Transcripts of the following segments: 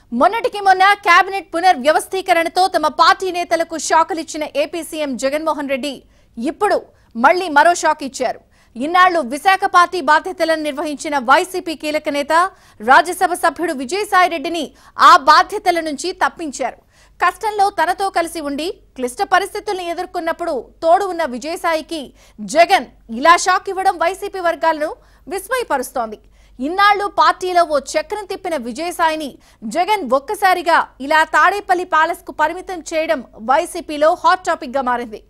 మొన్నటికి మొన్న కేబినెట్ పునర్వ్యవస్థీకరణతో తమ పార్టీ నేతలకు షాకులిచ్చిన ఏపీ సీఎం జగన్మోహన్ రెడ్డి ఇప్పుడు మళ్లీ మరో షాక్ ఇచ్చారు ఇన్నాళ్లు విశాఖ పార్టీ బాధ్యతలను నిర్వహించిన వైసీపీ కీలక నేత రాజ్యసభ సభ్యుడు విజయసాయిరెడ్డిని ఆ బాధ్యతల నుంచి తప్పించారు కష్టంలో తనతో కలిసి ఉండి క్లిష్ట పరిస్థితుల్ని ఎదుర్కొన్నప్పుడు తోడు ఉన్న విజయసాయికి జగన్ ఇలా షాక్ ఇవ్వడం వైసీపీ వర్గాలను విస్మయపరుస్తోంది ఇన్నాళ్లు పార్టీలో ఓ చక్రం తిప్పిన విజయసాయిని జగన్ ఒక్కసారిగా ఇలా తాడేపల్లి ప్యాలెస్ కు పరిమితం చేయడం వైసీపీలో హాట్ టాపిక్ గా మారింది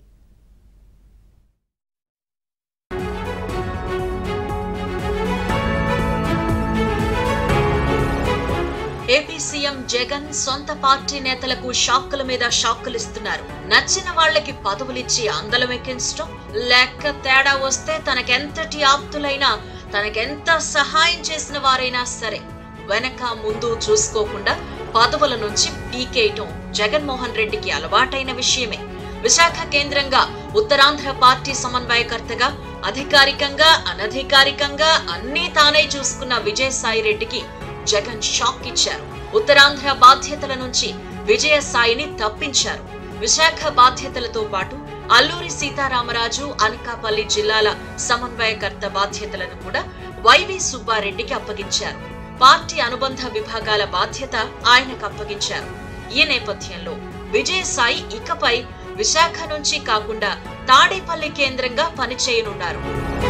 ఏపీ సీఎం జగన్ సొంత పార్టీ నేతలకు షాక్కుల మీద షాక్కులు ఇస్తున్నారు నచ్చిన వాళ్ళకి పదవులిచ్చి అందలం ఎక్కించడం లెక్క తేడా వస్తే తనకెంతటి ఆప్తులైనా తనకెంత సహాయం చేసిన వారైనా సరే వెనక ముందు చూసుకోకుండా పదవుల నుంచి పీకేయటం జగన్మోహన్ రెడ్డికి అలవాటైన విషయమే విశాఖ కేంద్రంగా ఉత్తరాంధ్ర పార్టీ సమన్వయకర్తగా అధికారికంగా అనధికారికంగా అన్నీ తానే చూసుకున్న విజయసాయి రెడ్డికి జగన్ షాక్ ఇచ్చారు ఉత్తరాంధ్ర బాధ్యతల నుంచి విజయసాయిని తప్పించారు విశాఖ బాధ్యతలతో పాటు అల్లూరి సీతారామరాజు అనకాపల్లి జిల్లాల సమన్వయకర్త బాధ్యతలను కూడా వైవి సుబ్బారెడ్డికి అప్పగించారు పార్టీ అనుబంధ విభాగాల బాధ్యత ఆయనకు అప్పగించారు ఈ నేపథ్యంలో విజయసాయి ఇకపై విశాఖ నుంచి కాకుండా తాడేపల్లి కేంద్రంగా పనిచేయనున్నారు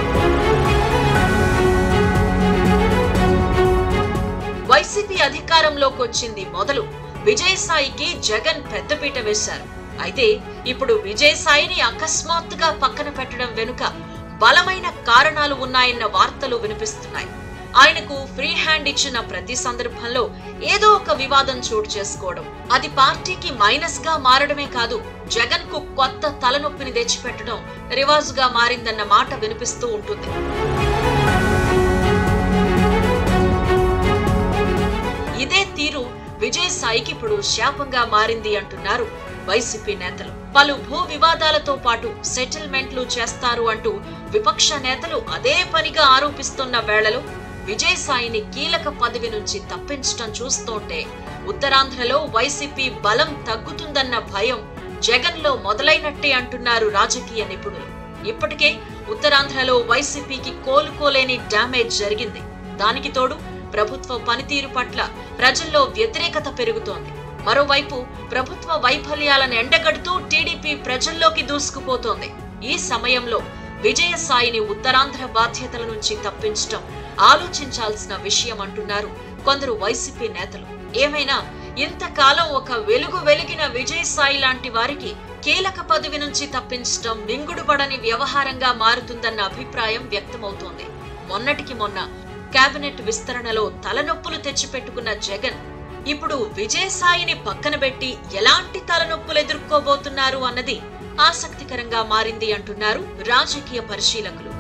వైసీపీ అధికారంలోకి వచ్చింది మొదలు విజయసాయికి జగన్ పెద్దపీట వేశారు అయితే ఇప్పుడు విజయసాయిని అకస్మాత్తుగా పక్కన పెట్టడం వెనుక బలమైన కారణాలు ఉన్నాయన్న వార్తలు వినిపిస్తున్నాయి ఆయనకు ఫ్రీ హ్యాండ్ ఇచ్చిన ప్రతి సందర్భంలో ఏదో ఒక వివాదం చోటు చేసుకోవడం అది పార్టీకి మైనస్ గా మారడమే కాదు జగన్ కు కొత్త తలనొప్పిని తెచ్చిపెట్టడం రివాజుగా మారిందన్న మాట వినిపిస్తూ ఉంటుంది ఇదే తీరు విజయసాయికి ఇప్పుడు శాపంగా మారింది అంటున్నారు వైసీపీ నేతలు పలు భూ వివాదాలతో పాటు సెటిల్మెంట్లు చేస్తారు అంటూ విపక్ష నేతలు అదే పనిగా ఆరోపిస్తున్న వేళలో విజయసాయిని కీలక పదవి నుంచి తప్పించడం చూస్తుంటే ఉత్తరాంధ్రలో వైసీపీ బలం తగ్గుతుందన్న భయం జగన్ లో మొదలైనట్టే అంటున్నారు రాజకీయ నిపుణులు ఇప్పటికే ఉత్తరాంధ్రలో వైసీపీకి కోలుకోలేని డ్యామేజ్ జరిగింది దానికి తోడు ప్రభుత్వ పనితీరు పట్ల ప్రజల్లో వ్యతిరేకత పెరుగుతోంది మరోవైపు ప్రభుత్వ వైఫల్యాలను ఎండగడుతూ టీడీపీ ప్రజల్లోకి దూసుకుపోతోంది ఈ సమయంలో విజయసాయిని ఉత్తరాంధ్ర బాధ్యతల నుంచి తప్పించడం ఆలోచించాల్సిన విషయం అంటున్నారు కొందరు వైసీపీ నేతలు ఏమైనా ఇంతకాలం ఒక వెలుగు వెలిగిన విజయసాయి లాంటి వారికి కీలక పదవి నుంచి తప్పించడం మింగుడుపడని వ్యవహారంగా మారుతుందన్న అభిప్రాయం వ్యక్తమవుతోంది మొన్నటికి మొన్న కేబినెట్ విస్తరణలో తలనొప్పులు తెచ్చిపెట్టుకున్న జగన్ ఇప్పుడు విజయసాయిని పక్కన పెట్టి ఎలాంటి తలనొప్పులు ఎదుర్కోబోతున్నారు అన్నది ఆసక్తికరంగా మారింది అంటున్నారు రాజకీయ పరిశీలకులు